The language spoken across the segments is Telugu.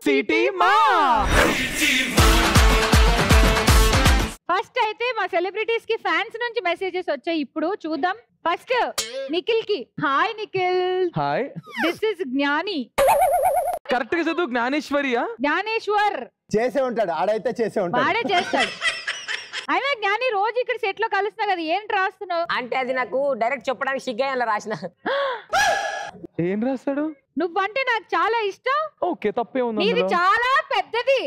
సిటీ మా ఫస్ట్ అయితే మా సెలబ్రిటీస్ కి ఫ్యాన్స్ నుంచి మెసేజెస్ వచ్చాయి ఇప్పుడు చూద్దాం ఫస్ట్ నిఖిల్ కి hi Nikhil hi this is Gnani correct గా చదువు జ్ఞానేశ్వరియా జ్ఞానేశ్వర్ చేసే ఉంటాడు ఆడైతే చేసే ఉంటాడు వాడే చేస్తాడు అయినా జ్ఞాని రోజు ఇక్కడ సెట్ లో కలుస్తున్నా కదా ఏంటి రాస్తున్నావు అంటే అది నాకు డైరెక్ట్ చెప్పడానికి సిగ్గా అలా రాసిన ఏం రాస్తాడు నువ్వంటే నాకు చాలా ఇష్టం ఓకే తప్పే ఉంది నీది అందులో. చాలా పెద్దది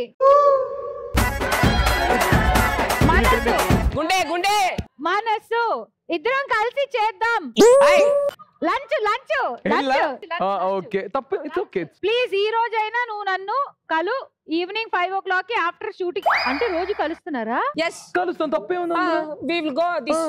మనసు గుండె గుండె మనసు ఇద్దరం కలిసి చేద్దాం హాయ్. లంచ్ లంచ్ ఏంలా? ఆ, ఓకే తప్పే ఇట్స్ ఓకే ప్లీజ్ ఈ రోజైనా నువ్వు నన్ను కలు ఈవినింగ్ ఫైవ్ ఓ క్లాక్ కి ఆఫ్టర్ షూటింగ్ అంటే రోజు కలుస్తున్నారా ఎస్ కలుస్తాం తప్పే ఉంది అందులో. వి విల్ గో దిస్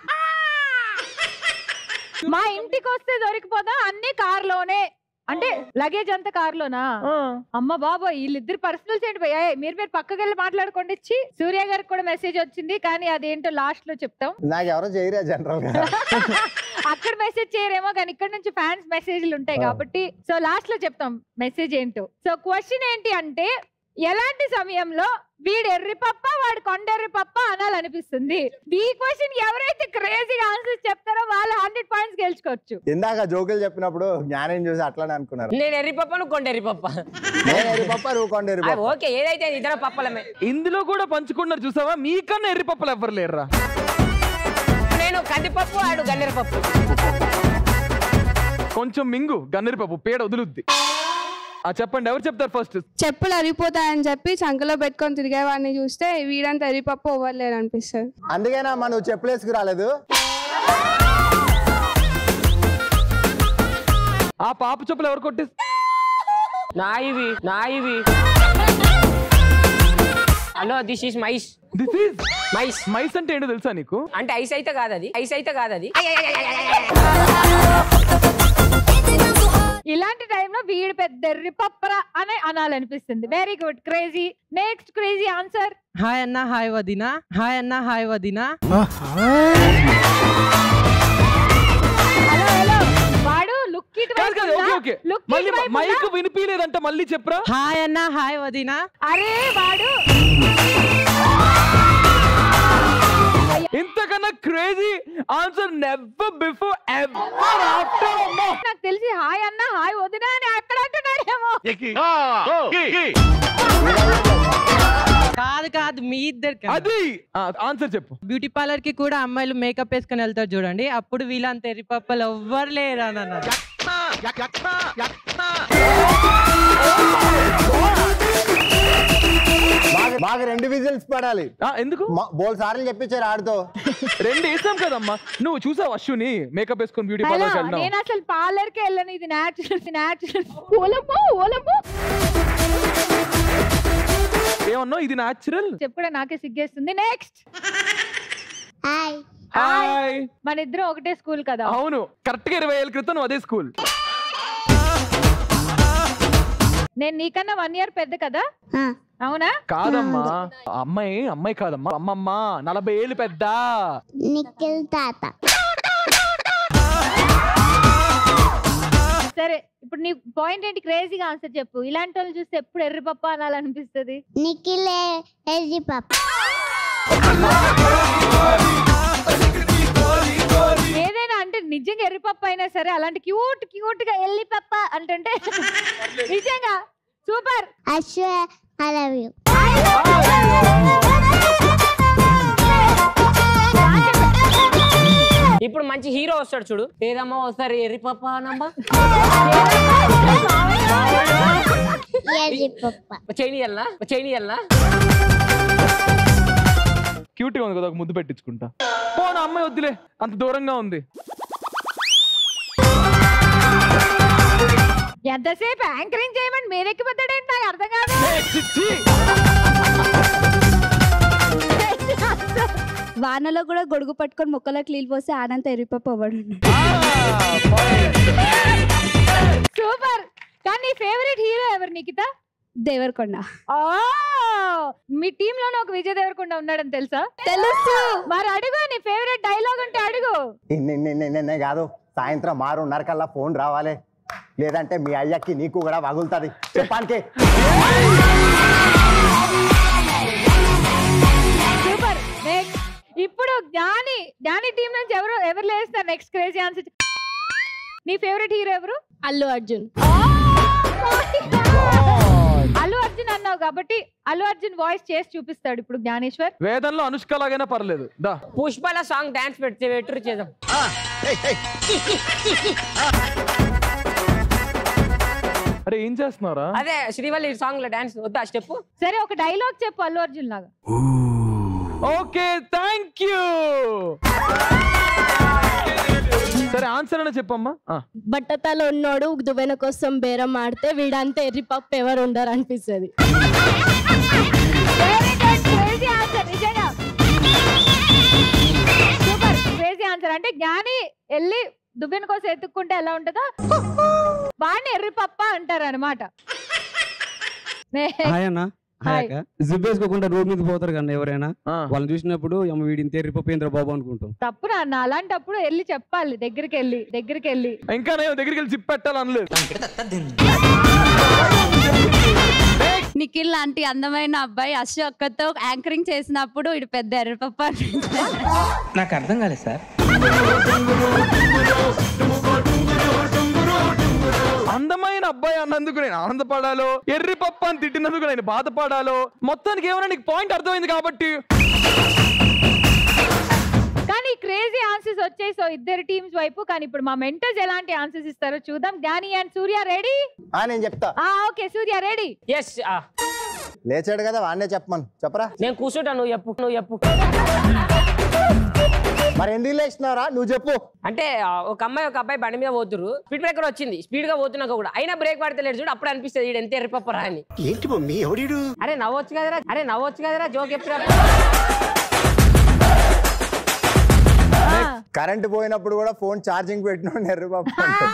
మా ఇంటికి వస్తే దొరికిపోదా అన్ని కార్ లోనే అంటే లగేజ్ అంతా కార్ లోనా ఆ. అమ్మ బాబోయ్ వీళ్ళిద్దరు పర్సనల్స్ ఏంటి భయ్యా మీరు మీరు పక్కకి వెళ్ళి మాట్లాడుకోండి ఇచ్చి సూర్య గారికి కూడా మెసేజ్ వచ్చింది కానీ అదేంటో లాస్ట్ లో చెప్తాం నాకు ఎవరో చేయరా జనరల్ గా అక్కడ మెసేజ్ చేయరేమో కానీ ఇక్కడ నుంచి ఫ్యాన్స్ మెసేజ్లు ఉంటాయి ఆ. కాబట్టి సో లాస్ట్ లో చెప్తాం మెసేజ్ ఏంటో సో క్వశ్చన్ ఏంటి అంటే ఎలాంటి సమయంలో వీడు ఎర్రి పప్ప వాడు కొండెర్రి పప్ప అనాలనిపిస్తుంది ఈ క్వశ్చన్ ఎవరైతే క్రేజీగా ఆన్సర్స్ చెప్తారో వాళ్ళు హండ్రెడ్ పాయింట్స్ గెలుచుకోవచ్చు ఇందాక జోకులు చెప్పినప్పుడు జ్ఞానం చూసి అట్లానే అనుకున్నారు నేను ఎర్రి పప్ప నువ్వు కొండ ఎర్రి పప్ప నేను ఎరి పప్ప నువ్వు కొండ ఎరి ఆ, పప్ప ఓకే ఏదైతే ఇద్దరు పప్పలమే ఇందులో కూడా పంచుకున్నారు చూసావా మీకన్నా ఎర్రి పప్పులు ఎవ్వరు లేరురా నేను కందిపప్పు ఆడు గన్నేరు పప్పు కొంచెం మింగు గన్నెరి పప్పు పేడ వదులుద్ది ఆ చెప్పండి ఎవరు చెప్తారు ఫస్ట్ చెప్పులు అరిగిపోతాయని చెప్పి చంకలో పెట్టుకొని తిరిగేవాడిని చూస్తే వీడంతా ఎరిపప్పు ఇవ్వలేరు అనిపిస్తుంది అందుకేనా అమ్మా నువ్వు చెప్పులేసుకు రాలేదు ఆ పాప చెప్పులు ఎవరు కొట్టేసి నా ఇవి నా ఇవి hello this is mice this is mice mice అంటే ఏంటో తెలుసా నీకు అంటే ఐస్ అయితే కాదు అది ఐస్ అయితే కాదు అది ఇలాంటి టైంలో వీడు పెద్ద ఎర్రి పప్పరా అని అనాలనిపిస్తుంది very good crazy next crazy answer hi అన్న హాయ్ వదినా హాయ్ అన్న హాయ్ వదినా హలో హలో వాడు లుక్ కాదు కాదు ఓకే ఓకే మళ్ళీ మైక్ వినిపించలేదంట మళ్ళీ చెప్పరా హాయ్ అన్న హాయ్ వదినా అరే వాడు ఇంతకన్నా crazy answer never before ever after నాకు తెలిసి హాయ్ అన్న హాయ్ వదినా అని అక్కడ అంటున్నాడేమో కాదు కాదు మీ ఇద్దరికి అది ఆన్సర్ చెప్పు బ్యూటీ పార్లర్ కి కూడా అమ్మాయిలు మేకప్ వేసుకొని వెళ్తారు చూడండి అప్పుడు వీళ్ళంత ఎరిపప్పలు ఎవ్వరు లేరు అని అన్నారు బాగా బాగా రెండు విజిల్స్ పడాలి ఆ, ఎందుకు మ- బోల్ సార్లు చెప్పించారు ఆడుతో రెండు వేసాం కదమ్మా నువ్వు చూసావు అశ్విని మేకప్ వేసుకొని బ్యూటీ హలో పార్లర్ వెళ్ళినావు నేను అసలు పార్లర్ కి వెళ్ళను ఇది న్యాచురల్ న్యాచురల్ ఓలమ్మో ఓలమ్మో ఏమన్నావు ఇది న్యాచురల్ చెప్పుడే నాకే సిగ్గేస్తుంది నెక్స్ట్ హాయ్ హాయ్ మన ఇద్దరం ఒకటే స్కూల్ కదా అవును కరెక్ట్ గా ఇరవై ఏళ్ళ క్రితం నువ్వు అదే స్కూల్ నేను నీకన్నా వన్ ఇయర్ పెద్ద కదా ఆ, అవునా కాదమ్మా అమ్మాయి అమ్మాయి కాదమ్మా అమ్మమ్మ నలభై ఏళ్ళు పెద్ద నిఖిల్ తాత సరే ఇప్పుడు నీ పాయింట్ ఏంటి క్రేజీగా ఆన్సర్ చెప్పు ఇలాంటి వాళ్ళు చూస్తే ఎప్పుడు ఎర్రి పప్ప అనాలనిపిస్తుంది నిఖిల్ ఎల్జీ పాప ఏదైనా అంటే నిజంగా ఎర్రి పప్ప అయినా సరే అలాంటి క్యూట్ క్యూట్ గా ఎల్లి పప్ప అంటుంటే నిజంగా సూపర్ అశ్వ ఐ లవ్ యూ ఇప్పుడు మంచి హీరో వస్తాడు చూడు ఏదమ్మా వస్తారు ఎర్రి పప్ప అనమ్మా ఎల్జీ పప్ప చైనీ వెళ్ళనా చైనీ వెళ్ళనా క్యూట్ గా ఉంది కదా ఒక ముద్దు పెట్టించుకుంటా పోనా అమ్మాయి వద్దులే అంత దూరంగా ఉంది ఎంతసేపు యాంకరింగ్ చేయమని మీరెక్కిపోతాడేంటి నాకు అర్థం కాదు ఏ, చి, చి. వానలో కూడా గొడుగు పట్టుకొని మొక్కలకు నీళ్ళు పోస్తే ఆనంత ఎరిపప్పు అవ్వడు ఆ, point. సూపర్ కానీ నీ ఫేవరెట్ హీరో ఎవరు నిఖిత దేవరకొండ ఆ మీ టీమ్ లోనే ఒక విజయ్ దేవరకొండ ఉన్నాడని తెలుసా తెలుసు మరి అడుగు నీ ఫేవరెట్ డైలాగ్ ఉంటే అడుగు ఇన్ని ఇన్ని ఇన్ని ఇన్ని కాదు సాయంత్రం ఆరున్నర కల్లా ఫోన్ రావాలి లేదంటే మీ అయ్యకి నీకు కూడా వగులుతుంది చెప్పానికి సూపర్ నెక్స్ట్ ఇప్పుడు జ్ఞాని జ్ఞాని టీం నుంచి ఎవరు ఎవరు లేస్తారు నెక్స్ట్ క్రేజీ ఆన్సర్ నీ ఫేవరెట్ హీరో ఎవరు అల్లు అర్జున్ అల్లు అర్జున్ అన్నావు కాబట్టి అల్లు అర్జున్ వాయిస్ చేసి చూపిస్తాడు ఇప్పుడు జ్ఞానేశ్వర్ వేదంలో అనుష్క లాగైనా పర్లేదు దా పుష్పల సాంగ్ డాన్స్ పెడితే పెట్టురు చేద్దాం అరే ఏం చేస్తున్నారా అదే శ్రీవల్లి సాంగ్ లో డాన్స్ వద్దా స్టెప్ సరే ఒక డైలాగ్ చెప్పు అల్లు అర్జున్ లాగా ఓకే థ్యాంక్ యూ సరే ఆన్సర్ అనే చెప్పమ్మా ఆ. బట్టతల ఉన్నోడు దువ్వెన కోసం బేరం ఆడితే వీడంతా ఎర్రి పప్పు ఎవరు ఉండరు అనిపిస్తుంది వెరీ గుడ్ క్రేజీ ఆన్సర్ నిజంగా సూపర్ క్రేజీ ఆన్సర్ అంటే జ్ఞాని వెళ్ళి దువ్వెన కోసం ఎత్తుక్కుంటే ఎలా ఉంటుందో వాడిని ఎర్రి పప్ప అంటారు అనమాట హాయ్ అన్న హాయ్ హాయ్. అక్క జిప్ వేసుకోకుండా రోడ్ మీద పోతారు కదా ఎవరైనా ఆ. వాళ్ళని చూసినప్పుడు "అమ్మ, వీడి ఇంత ఎర్రిపోయింద్ర బాబు అనుకుంటాం తప్పు నాన్న అలాంటప్పుడు వెళ్ళి చెప్పాలి దగ్గరికి వెళ్ళి దగ్గరికి వెళ్ళి ఇంకా నేను దగ్గరికి వెళ్ళి జిప్ పెట్టాలి అనలేదు నిఖిల్ లాంటి అందమైన అబ్బాయి అశోక్కతో యాంకరింగ్ చేసినప్పుడు ఇటు పెద్ద ఎర్రపప్ప నాకు అర్థం కాలేదు సార్ అందమైన అబ్బాయి అన్నందుకు నేను ఆనందపడాలో ఎర్రి పప్ప అని తిట్టినందుకు నేను బాధపడాలో మొత్తానికి ఏమైనా నీకు పాయింట్ అర్థమైంది కాబట్టి కానీ క్రేజీ ఆన్సర్స్ వచ్చాయి సో ఇద్దరు టీమ్స్ వైపు కానీ ఇప్పుడు మా మెంటర్స్ ఎలాంటి ఆన్సర్స్ ఇస్తారో చూద్దాం జ్ఞాని అండ్ సూర్య రెడీ ఆ నేను చెప్తా ఆ ఓకే సూర్య రెడీ ఎస్ లేచాడు కదా వాడినే చెప్పమను చెప్పరా నేను కూర్చుంటా నువ్వు చెప్పు నువ్వు చెప్పు మరి ఎందుకు లేచినారా నువ్వు చెప్పు అంటే ఆ, ఒక అమ్మాయి ఒక అబ్బాయి బండి మీద పోతురు స్పీడ్ బ్రేకర్ వచ్చింది స్పీడ్ గా పోతున్నాక కూడా అయినా బ్రేక్ పడతలేడు చూడు అప్పుడు అనిపిస్తుంది వీడు ఎంత ఎర్రిపప్పరా అని ఏంటి మమ్మీ ఎవడీడు అరే నవ్వచ్చు కదరా అరే నవ్వచ్చు కదరా జోక్ ఎప్పుడు కరెంట్ పోయినప్పుడు కూడా ఫోన్ ఛార్జింగ్ పెట్టిన ఎర్రి బాబు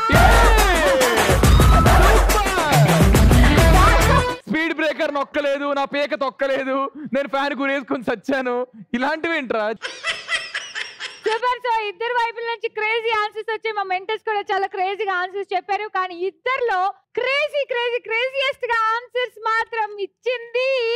స్పీడ్ బ్రేకర్ నొక్కలేదు నా పేక తొక్కలేదు నేను ఫ్యాన్ గురేసుకొని చచ్చాను ఇలాంటివి ఏంట్రా సూపర్ సో ఇద్దరు వైపుల నుంచి క్రేజీ ఆన్సర్స్ వచ్చాయి మా మెంటర్స్ కూడా చాలా క్రేజీగా ఆన్సర్స్ చెప్పారు కానీ ఇద్దర్లో క్రేజీ క్రేజీ క్రేజియస్ట్ గా ఆన్సర్స్ మాత్రం ఇచ్చింది